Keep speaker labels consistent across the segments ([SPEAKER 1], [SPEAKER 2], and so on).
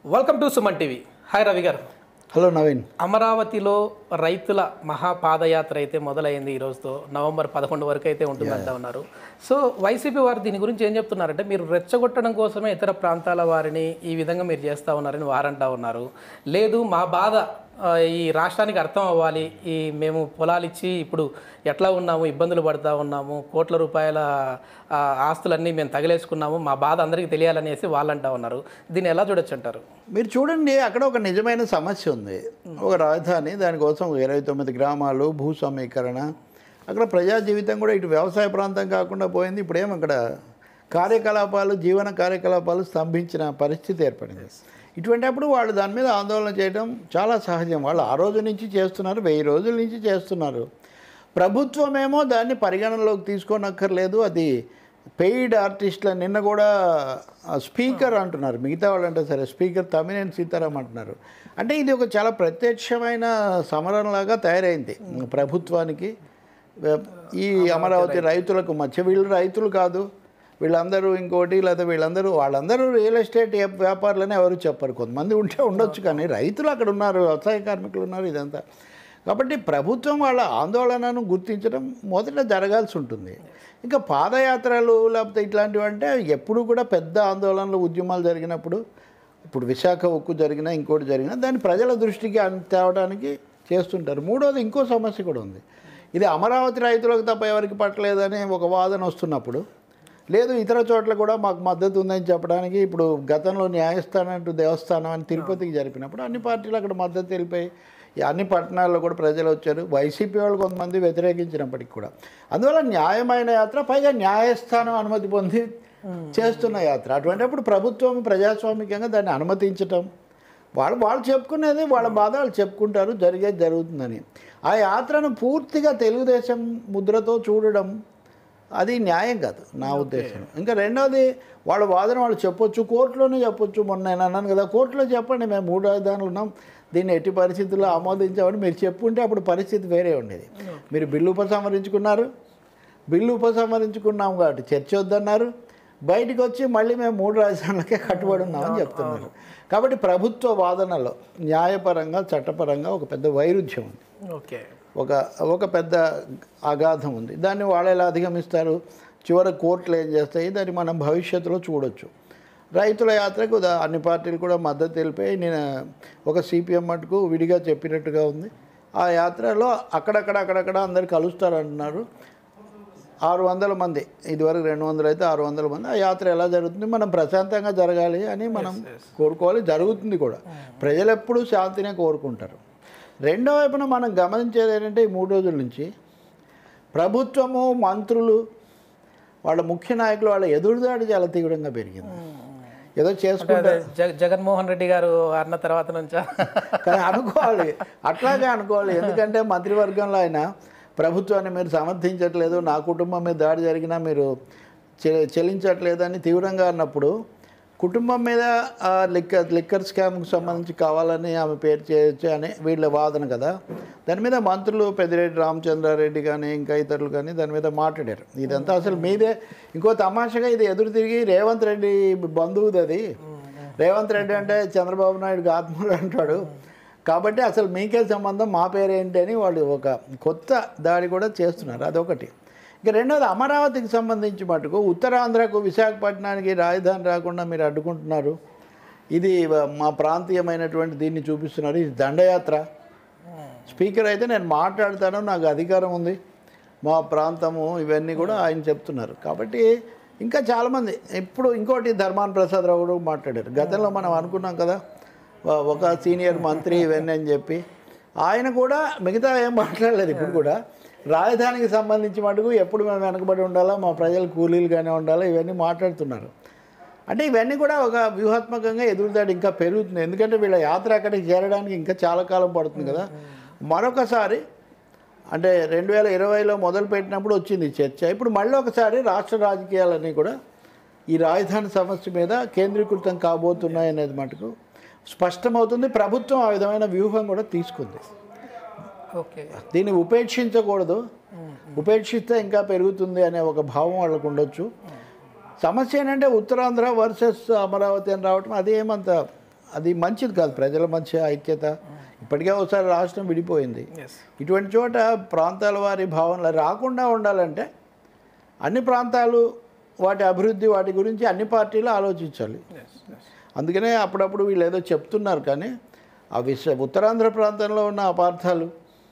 [SPEAKER 1] Welcome to Suman TV hi Ravi గారు
[SPEAKER 2] hello Naveen
[SPEAKER 1] అమరావతిలో రైతుల మహాపాదయాత్ర అయితే మొదలైంది ఈ రోజుతో నవంబర్ పదకొండు వరకు అయితే ఉంటుందంటా ఉన్నారు సో వైసీపీ వారు దీని గురించి ఏం చెప్తున్నారంటే మీరు రెచ్చగొట్టడం కోసమే ఇతర ప్రాంతాల వారిని ఈ విధంగా మీరు చేస్తూ ఉన్నారని వారంటా ఉన్నారు లేదు మా బాధ ఆ, ఈ రాష్ట్రానికి అర్థం అవ్వాలి ఈ మేము పొలాలు ఇచ్చి ఇప్పుడు ఎట్లా ఉన్నాము ఇబ్బందులు పడుతూ ఉన్నాము కోట్ల రూపాయల ఆ, ఆస్తులన్నీ మేము తగిలేసుకున్నాము మా బాధ అందరికీ తెలియాలనేసి వాళ్ళంటా ఉన్నారు దీన్ని ఎలా చూడొచ్చు అంటారు
[SPEAKER 2] మీరు చూడండి అక్కడ ఒక నిజమైన సమస్య ఉంది ఒక రాజధాని దానికోసం ఇరవై తొమ్మిది గ్రామాలు భూ సమీకరణ అక్కడ ప్రజా జీవితం కూడా ఇటు వ్యవసాయ ప్రాంతం కాకుండా పోయింది ఇప్పుడేం అక్కడ కార్యకలాపాలు జీవన కార్యకలాపాలు స్తంభించిన పరిస్థితి ఏర్పడింది ఇటువంటి అప్పుడు వాళ్ళు దాని మీద ఆందోళన చేయడం చాలా సహజం వాళ్ళు ఆ రోజు నుంచి చేస్తున్నారు వెయ్యి రోజుల నుంచి చేస్తున్నారు ప్రభుత్వమేమో దాన్ని పరిగణనలోకి తీసుకోనక్కర్లేదు అది పెయిడ్ ఆర్టిస్టుల నిన్న కూడా స్పీకర్ అంటున్నారు మిగతా వాళ్ళు అంటే సరే స్పీకర్ తమిళన్ సీతారాం అంటున్నారు అంటే ఇది ఒక చాలా ప్రత్యక్షమైన సమరంలాగా తయారైంది ప్రభుత్వానికి ఈ అమరావతి రైతులకు మధ్య వీళ్ళు రైతులు కాదు వీళ్ళందరూ ఇంకోటి లేదా వీళ్ళందరూ వాళ్ళందరూ రియల్ ఎస్టేట్ వ్యాప- వ్యాపారులని ఎవరు చెప్పరు కొంతమంది ఉంటే ఉండొచ్చు కానీ రైతులు అక్కడ ఉన్నారు వ్యవసాయ కార్మికులు ఉన్నారు ఇదంతా కాబట్టి ప్రభుత్వం వాళ్ళ ఆందోళనను గుర్తించడం మొదట జరగాల్సి ఉంటుంది ఇంకా పాదయాత్రలు లేకపోతే ఇట్లాంటివి అంటే ఎప్పుడు కూడా పెద్ద ఆందోళనలు ఉద్యమాలు జరిగినప్పుడు ఇప్పుడు విశాఖ ఉక్కు జరిగినా ఇంకోటి జరిగినా దాన్ని ప్రజల దృష్టికి అన్- తేవడానికి చేస్తుంటారు మూడోది ఇంకో సమస్య కూడా ఉంది ఇది అమరావతి రైతులకు తప్ప ఎవరికి పట్టలేదని ఒక వాదన వస్తున్నప్పుడు లేదు ఇతర చోట్ల కూడా మాకు మద్దతు ఉందని చెప్పడానికి ఇప్పుడు గతంలో న్యాయస్థానం టు దేవస్థానం అని తిరుపతికి జరిపినప్పుడు అన్ని పార్టీలు అక్కడ మద్దతు తెలిపాయి ఈ అన్ని పట్టణాల్లో కూడా ప్రజలు వచ్చారు వైసీపీ వాళ్ళు కొంతమంది వ్యతిరేకించినప్పటికి కూడా అందువల్ల న్యాయమైన యాత్ర పైగా న్యాయస్థానం అనుమతి పొంది చేస్తున్న యాత్ర అటువంటిప్పుడు ప్రభుత్వం ప్రజాస్వామికంగా దాన్ని అనుమతించటం వాళ్ళు వాళ్ళు చెప్పుకునేది వాళ్ళ బాధ వాళ్ళు చెప్పుకుంటారు జరిగేది జరుగుతుందని ఆ యాత్రను పూర్తిగా తెలుగుదేశం ముద్రతో చూడడం అది న్యాయం కాదు నా ఉద్దేశం ఇంకా రెండోది వాళ్ళ వాదన వాళ్ళు చెప్పొచ్చు కోర్టులోనే చెప్పొచ్చు మొన్న నేను అన్నాను కదా కోర్టులో చెప్పండి మేము మూడు రాజధానులు ఉన్నాం దీన్ని ఎట్టి పరిస్థితుల్లో ఆమోదించామని మీరు చెప్పుంటే అప్పుడు పరిస్థితి వేరే ఉండేది మీరు బిల్లు ఉపసంహరించుకున్నారు బిల్లు ఉపసంహరించుకున్నాం కాబట్టి చర్చ వద్దన్నారు బయటికి వచ్చి మళ్ళీ మేము మూడు రాజధానులకే కట్టుబడి ఉన్నామని చెప్తున్నారు కాబట్టి ప్రభుత్వ వాదనలో న్యాయపరంగా చట్టపరంగా ఒక పెద్ద వైరుధ్యం ఉంది
[SPEAKER 1] ఓకే
[SPEAKER 2] ఒక ఒక పెద్ద అగాధం ఉంది దాన్ని వాళ్ళు ఎలా అధిగమిస్తారు చివరి కోర్టులు ఏం చేస్తాయి దాన్ని మనం భవిష్యత్తులో చూడొచ్చు రైతుల యాత్రకు దా- అన్ని పార్టీలు కూడా మద్దతు తెలిపాయి నేను ఒక సిపిఎం మటుకు విడిగా చెప్పినట్టుగా ఉంది ఆ యాత్రలో అక్కడక్కడ అక్కడక్కడ అందరు కలుస్తారంటున్నారు ఆరు వందల మంది ఇదివరకు రెండు వందలు అయితే ఆరు వందల మంది ఆ యాత్ర ఎలా జరుగుతుంది మనం ప్రశాంతంగా జరగాలి అని మనం కోరుకోవాలి జరుగుతుంది కూడా ప్రజలు ఎప్పుడూ శాంతినే కోరుకుంటారు రెండో వైపున మనం గమనించేది ఏంటంటే ఈ మూడు రోజుల నుంచి ప్రభుత్వము మంత్రులు వాళ్ళ ముఖ్య నాయకులు వాళ్ళ ఎదురుదాడి చాలా తీవ్రంగా పెరిగింది ఏదో చేసుకుంటే
[SPEAKER 1] జగ జగన్మోహన్ రెడ్డి గారు అన్న తర్వాత నుంచా
[SPEAKER 2] కానీ అనుకోవాలి అట్లాగే అనుకోవాలి ఎందుకంటే మంత్రివర్గంలో ఆయన ప్రభుత్వాన్ని మీరు సమర్థించట్లేదు నా కుటుంబం మీద దాడి జరిగినా మీరు చె- చెల్లించట్లేదని తీవ్రంగా అన్నప్పుడు కుటుంబం మీద ఆ లిక్కర్ లిక్కర్ స్కామ్కి సంబంధించి కావాలని ఆమె పేరు చేయొచ్చు అని వీళ్ళ వాదన కదా దాని మీద మంత్రులు పెద్దిరెడ్డి రామచంద్రారెడ్డి కానీ ఇంకా ఇతరులు కానీ దాని మీద మాట్లాడారు ఇదంతా అసలు మీదే ఇంకో తమాషగా ఇది ఎదురు తిరిగి రేవంత్ రెడ్డి బంధువుది అది రేవంత్ రెడ్డి అంటే చంద్రబాబు నాయుడుకి ఆత్మలు అంటాడు కాబట్టి అసలు మీకే సంబంధం మా పేరేంటి అని వాళ్ళు ఒక కొత్త దాడి కూడా చేస్తున్నారు అదొకటి ఇక రెండోది అమరావతికి సంబంధించి మటుకు ఉత్తరాంధ్రకు విశాఖపట్నానికి రాజధాని రాకుండా మీరు అడ్డుకుంటున్నారు ఇది మా ప్రాంతీయమైనటువంటి దీన్ని చూపిస్తున్నారు ఇది దండయాత్ర స్పీకర్ అయితే నేను మాట్లాడతాను నాకు అధికారం ఉంది మా ప్రాంతము ఇవన్నీ కూడా ఆయన చెప్తున్నారు కాబట్టి ఇంకా చాలామంది ఇప్పుడు ఇంకోటి ధర్మాన్ ప్రసాద్ రావు కూడా మాట్లాడారు గతంలో మనం అనుకున్నాం కదా వ- ఒక సీనియర్ మంత్రి ఇవన్నీ అని చెప్పి ఆయన కూడా మిగతా ఏం మాట్లాడలేదు ఇప్పుడు కూడా రాజధానికి సంబంధించి మటుకు ఎప్పుడు మేము వెనకబడి ఉండాలా మా ప్రజలు కూలీలుగానే ఉండాలా ఇవన్నీ మాట్లాడుతున్నారు అంటే ఇవన్నీ కూడా ఒక వ్యూహాత్మకంగా ఎదురుదాడి ఇంకా పెరుగుతుంది ఎందుకంటే వీళ్ళ యాత్ర అక్కడికి చేరడానికి ఇంకా చాలా కాలం పడుతుంది కదా మరొకసారి అంటే రెండు వేల ఇరవైలో మొదలు పెట్టినప్పుడు వచ్చింది ఈ చర్చ ఇప్పుడు మళ్ళీ ఒకసారి రాష్ట్ర రాజకీయాలన్నీ కూడా ఈ రాజధాని సమస్య మీద కేంద్రీకృతం కాబోతున్నాయి అనేది మటుకు స్పష్టమవుతుంది ప్రభుత్వం ఆ విధమైన వ్యూహం కూడా తీసుకుంది
[SPEAKER 1] ఓకే
[SPEAKER 2] దీన్ని ఉపేక్షించకూడదు ఉపేక్షిస్తే ఇంకా పెరుగుతుంది అనే ఒక భావం వాళ్ళకు ఉండొచ్చు సమస్య ఏంటంటే ఉత్తరాంధ్ర వర్సెస్ అమరావతి అని రావటం అది ఏమంత అది మంచిది కాదు ప్రజల మధ్య ఐక్యత ఇప్పటికే ఒకసారి రాష్ట్రం విడిపోయింది
[SPEAKER 1] ఎస్
[SPEAKER 2] ఇటువంటి చోట ప్రాంతాల వారి భావనలు రాకుండా ఉండాలంటే అన్ని ప్రాంతాలు వాటి అభివృద్ధి వాటి గురించి అన్ని పార్టీలు ఆలోచించాలి
[SPEAKER 1] ఎస్ ఎస్
[SPEAKER 2] అందుకనే అప్పుడప్పుడు వీళ్ళు ఏదో చెప్తున్నారు కానీ ఆ విష ఉత్తరాంధ్ర ప్రాంతంలో ఉన్న అపార్థాలు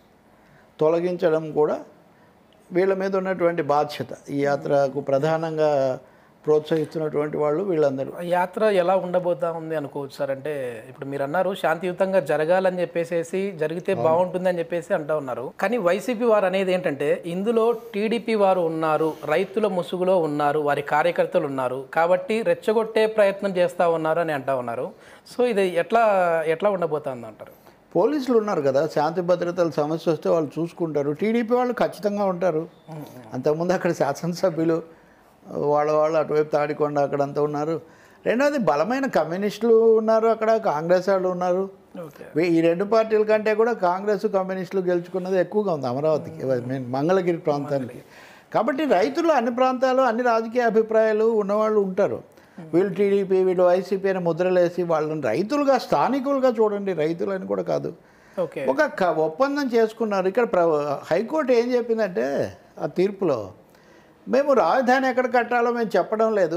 [SPEAKER 2] తొలగించడం కూడా వీళ్ళ మీద ఉన్నటువంటి బాధ్యత ఈ యాత్రకు ప్రధానంగా ప్రోత్సహిస్తున్నటువంటి వాళ్ళు వీళ్ళందరూ
[SPEAKER 1] యాత్ర ఎలా ఉండబోతా ఉంది అనుకోవచ్చు సార్ అంటే ఇప్పుడు మీరు అన్నారు శాంతియుతంగా జరగాలని చెప్పేసి జరిగితే బాగుంటుంది అని చెప్పేసి అంటా ఉన్నారు కానీ వైసీపీ వారు అనేది ఏంటంటే ఇందులో టీడీపీ వారు ఉన్నారు రైతుల ముసుగులో ఉన్నారు వారి కార్యకర్తలు ఉన్నారు కాబట్టి రెచ్చగొట్టే ప్రయత్నం చేస్తూ ఉన్నారు అని అంటా ఉన్నారు సో ఇది ఎట్లా ఎట్లా ఉండబోతుంది అంటారు
[SPEAKER 2] పోలీసులు ఉన్నారు కదా శాంతి భద్రతల సమస్య వస్తే వాళ్ళు చూసుకుంటారు టీడీపీ వాళ్ళు ఖచ్చితంగా ఉంటారు అంతకుముందు అక్కడ శాసనసభ్యులు వాళ్ళ వాళ్ళు అటువైపు తాడికొండ అక్కడంతా ఉన్నారు రెండవది బలమైన కమ్యూనిస్టులు ఉన్నారు అక్కడ కాంగ్రెస్ వాళ్ళు ఉన్నారు
[SPEAKER 1] ఓకే
[SPEAKER 2] వీ- ఈ రెండు పార్టీల కంటే కూడా కాంగ్రెస్ కమ్యూనిస్టులు గెలుచుకున్నది ఎక్కువగా ఉంది అమరావతికి మీన్ మంగళగిరి ప్రాంతానికి కాబట్టి రైతులు అన్ని ప్రాంతాలు అన్ని రాజకీయ అభిప్రాయాలు ఉన్నవాళ్ళు ఉంటారు వీళ్ళు టీడీపీ వీళ్ళు వైసీపీ అని ముద్రలేసి వాళ్ళని రైతులుగా స్థానికులుగా చూడండి రైతులని కూడా కాదు
[SPEAKER 1] ఓకే
[SPEAKER 2] ఒక క- ఒప్పందం చేసుకున్నారు ఇక్కడ ప్ర హైకోర్టు ఏం చెప్పిందంటే ఆ తీర్పులో మేము రాజధాని ఎక్కడ కట్టాలో మేము చెప్పడం లేదు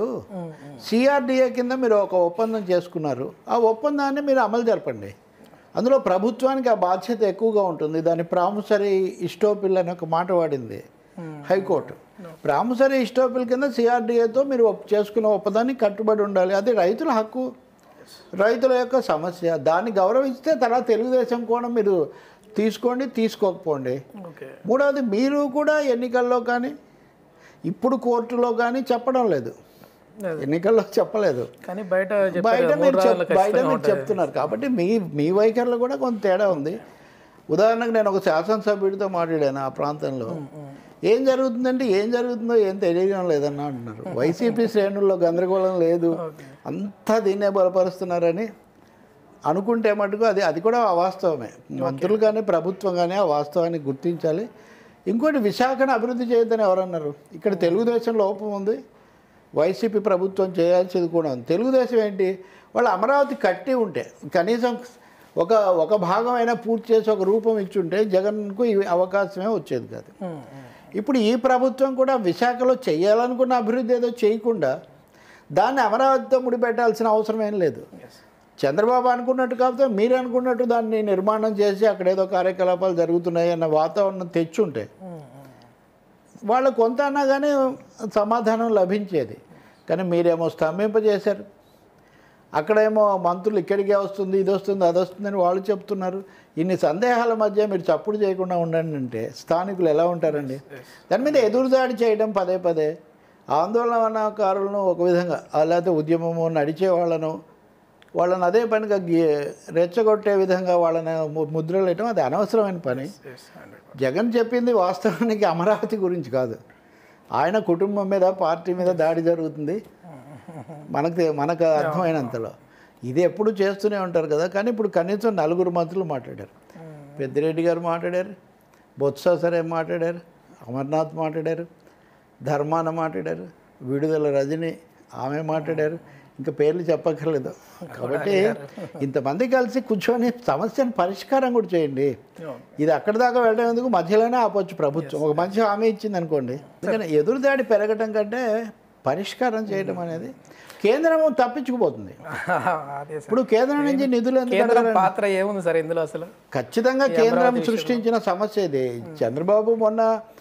[SPEAKER 2] సిఆర్డిఏ కింద మీరు ఒక ఒప్పందం చేసుకున్నారు ఆ ఒప్పందాన్ని మీరు అమలు జరపండి అందులో ప్రభుత్వానికి ఆ బాధ్యత ఎక్కువగా ఉంటుంది దాని ప్రాముసరీ ఇష్టోపిల్ అని ఒక మాట వాడింది హైకోర్టు ప్రాముసరీ ఇష్టోపిల్ కింద సిఆర్డిఏతో మీరు ఒప్- చేసుకున్న ఒప్పందానికి కట్టుబడి ఉండాలి అది రైతుల హక్కు రైతుల యొక్క సమస్య దాన్ని గౌరవిస్తే తర్వాత తెలుగుదేశం కూడా మీరు తీసుకోండి తీసుకోకపోండి
[SPEAKER 1] ఓకే
[SPEAKER 2] మూడవది మీరు కూడా ఎన్నికల్లో కానీ ఇప్పుడు కోర్టులో కానీ చెప్పడం లేదు
[SPEAKER 1] అదే.
[SPEAKER 2] ఎన్నికల్లో చెప్పలేదు
[SPEAKER 1] కానీ బయట
[SPEAKER 2] బయట
[SPEAKER 1] చెప్పారు
[SPEAKER 2] మీరు
[SPEAKER 1] మూడు
[SPEAKER 2] చెప్-
[SPEAKER 1] రోజులు
[SPEAKER 2] బయట
[SPEAKER 1] ఖచ్చితంగా
[SPEAKER 2] మీరు
[SPEAKER 1] ఉంటుంది
[SPEAKER 2] చెప్తున్నారు కాబట్టి మీ మీ వైఖరిలో కూడా కొంత తేడా ఉంది ఉదాహరణకు నేను ఒక శాసనసభ్యుడితో మాట్లాడాను ఆ ప్రాంతంలో ఏం జరుగుతుందంటే ఏం జరుగుతుందో ఏం తెలియడం లేదన్న అంటున్నారు వైసీపీ శ్రేణుల్లో గందరగోళం లేదు అంతా దీన్నే బలపరుస్తున్నారని అనుకుంటే మటుకు అది అది కూడా అవాస్తవమే మంత్రులు కానీ ప్రభుత్వం కానీ ఆ వాస్తవాన్ని గుర్తించాలి ఇంకోటి విశాఖను అభివృద్ధి చేయొద్దని ఎవరన్నారు ఇక్కడ తెలుగుదేశం లోపం ఉంది వైసీపీ ప్రభుత్వం చేయాల్సింది కూడా ఉంది తెలుగుదేశం ఏంటి వాళ్ళు అమరావతి కట్టి ఉంటే కనీసం ఒక ఒక భాగం అయినా పూర్తి చేసి ఒక రూపం ఇచ్చి ఉంటే జగన్కు ఈ అవకాశమే వచ్చేది కాదు
[SPEAKER 1] ఉమ్, ఉమ్.
[SPEAKER 2] ఇప్పుడు ఈ ప్రభుత్వం కూడా విశాఖలో చేయాలనుకున్న అభివృద్ధి ఏదో చేయకుండా దాన్ని అమరావతితో ముడిపెట్టాల్సిన అవసరం ఏం లేదు
[SPEAKER 1] Yes.
[SPEAKER 2] చంద్రబాబు అనుకున్నట్టు కాకపోతే మీరు అనుకున్నట్టు దాన్ని నిర్మాణం చేసి అక్కడ ఏదో కార్యకలాపాలు జరుగుతున్నాయి అన్న వాతావరణం తెచ్చుంటే
[SPEAKER 1] ఉమ్, ఉమ్.
[SPEAKER 2] వాళ్ళకు కొంత అన్నా కానీ సమాధానం లభించేది కానీ మీరేమో స్తంభింపజేశారు అక్కడేమో మంత్రులు ఇక్కడికే వస్తుంది ఇది వస్తుంది అది వస్తుందని వాళ్ళు చెప్తున్నారు ఇన్ని సందేహాల మధ్య మీరు చప్పుడు చేయకుండా ఉండండి అంటే స్థానికులు ఎలా ఉంటారండి దాని మీద ఎదురుదాడి చేయడం పదే పదే ఆందోళనకారులను ఒక విధంగా ఆ లేకపోతే ఉద్యమము నడిచే వాళ్ళను వాళ్ళని అదే పనిగా గి- రెచ్చగొట్టే విధంగా వాళ్ళని ము- ముద్రలు వేయటం అది అనవసరమైన పని
[SPEAKER 1] Yes, 100%.
[SPEAKER 2] జగన్ చెప్పింది వాస్తవానికి అమరావతి గురించి కాదు ఆయన కుటుంబం మీద పార్టీ మీద దాడి జరుగుతుంది మనకు తె- మనకు అర్థమైనంతలో ఇది ఎప్పుడు చేస్తూనే ఉంటారు కదా కానీ ఇప్పుడు కనీసం నలుగురు మంత్రులు మాట్లాడారు పెద్దిరెడ్డి గారు మాట్లాడారు బొత్స సరే మాట్లాడారు అమర్నాథ్ మాట్లాడారు ధర్మాన మాట్లాడారు విడుదల రజని ఆమె మాట్లాడారు ఇంకా పేర్లు చెప్పక్కర్లేదు కాబట్టి ఇంతమంది కలిసి కూర్చొని సమస్యను పరిష్కారం కూడా చేయండి
[SPEAKER 1] అవును.
[SPEAKER 2] ఇది అక్కడి దాకా వెళ్ళడం ఎందుకు మధ్యలోనే ఆపొచ్చు ప్రభుత్వం ఒక మంచి హామీ ఇచ్చింది అనుకోండి అందుకని ఎదురుదాడి పెరగటం కంటే పరిష్కారం చేయడం అనేది కేంద్రం తప్పించుకుపోతుంది
[SPEAKER 1] అదే సార్
[SPEAKER 2] ఇప్పుడు కేంద్రం నుంచి నిధులు ఎందుకు
[SPEAKER 1] కేంద్రం
[SPEAKER 2] అడగాలని?
[SPEAKER 1] పాత్ర ఏముంది సార్ ఇందులో అసలు
[SPEAKER 2] ఖచ్చితంగా కేంద్రం సృష్టించిన సమస్య ఇది చంద్రబాబు మొన్న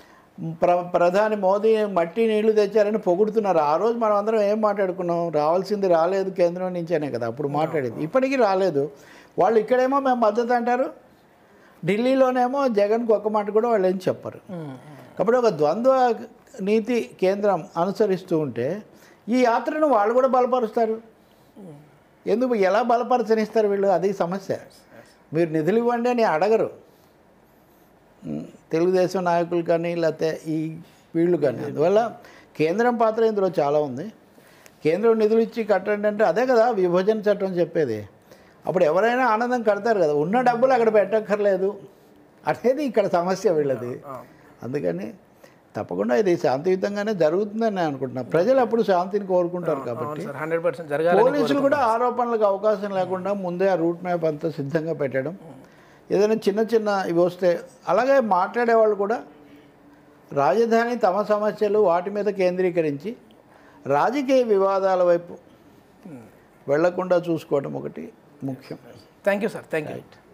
[SPEAKER 2] ప్ర ప్రధాని మోదీ మట్టి నీళ్లు తెచ్చారని పొగుడుతున్నారు ఆ రోజు మనం అందరం ఏం మాట్లాడుకున్నాం రావాల్సింది రాలేదు కేంద్రం నుంచేనే కదా అప్పుడు మాట్లాడేది ఇప్పటికీ రాలేదు వాళ్ళు ఇక్కడేమో మేము మద్దతు అంటారు ఢిల్లీలోనేమో జగన్కి ఒక మాట కూడా వాళ్ళు ఏం చెప్పరు కాబట్టి ఒక ద్వంద్వ నీతి కేంద్రం అనుసరిస్తూ ఉంటే ఈ యాత్రను వాళ్ళు కూడా బలపరుస్తారు ఎందుకు ఎలా బలపరచనిస్తారు వీళ్ళు అది సమస్య మీరు నిధులు ఇవ్వండి అని అడగరు ఉమ్, తెలుగుదేశం నాయకులు కానీ లేకపోతే ఈ వీళ్ళు కానీ అందువల్ల కేంద్రం పాత్ర ఇందులో చాలా ఉంది కేంద్రం నిధులు ఇచ్చి కట్టండి అంటే అదే కదా విభజన చట్టం చెప్పేది అప్పుడు ఎవరైనా ఆనందం కడతారు కదా ఉన్న డబ్బులు అక్కడ పెట్టక్కర్లేదు అనేది ఇక్కడ సమస్య వీళ్ళది అందుకని తప్పకుండా ఇది శాంతియుతంగానే జరుగుతుందని నేను అనుకుంటున్నాను ప్రజలు అప్పుడు శాంతిని కోరుకుంటారు కాబట్టి
[SPEAKER 1] అవును సార్ హండ్రెడ్ పర్సెంట్ జరగాలి
[SPEAKER 2] పోలీసులు కూడా ఆరోపణలకు అవకాశం లేకుండా ముందే ఆ రూట్ మ్యాప్ అంతా సిద్ధంగా పెట్టడం ఏదైనా చిన్న చిన్న ఇవి వస్తే అలాగే మాట్లాడేవాళ్ళు కూడా రాజధాని తమ సమస్యలు వాటి మీద కేంద్రీకరించి రాజకీయ వివాదాల వైపు వెళ్లకుండా చూసుకోవడం ఒకటి ముఖ్యం
[SPEAKER 1] thank you sir thank you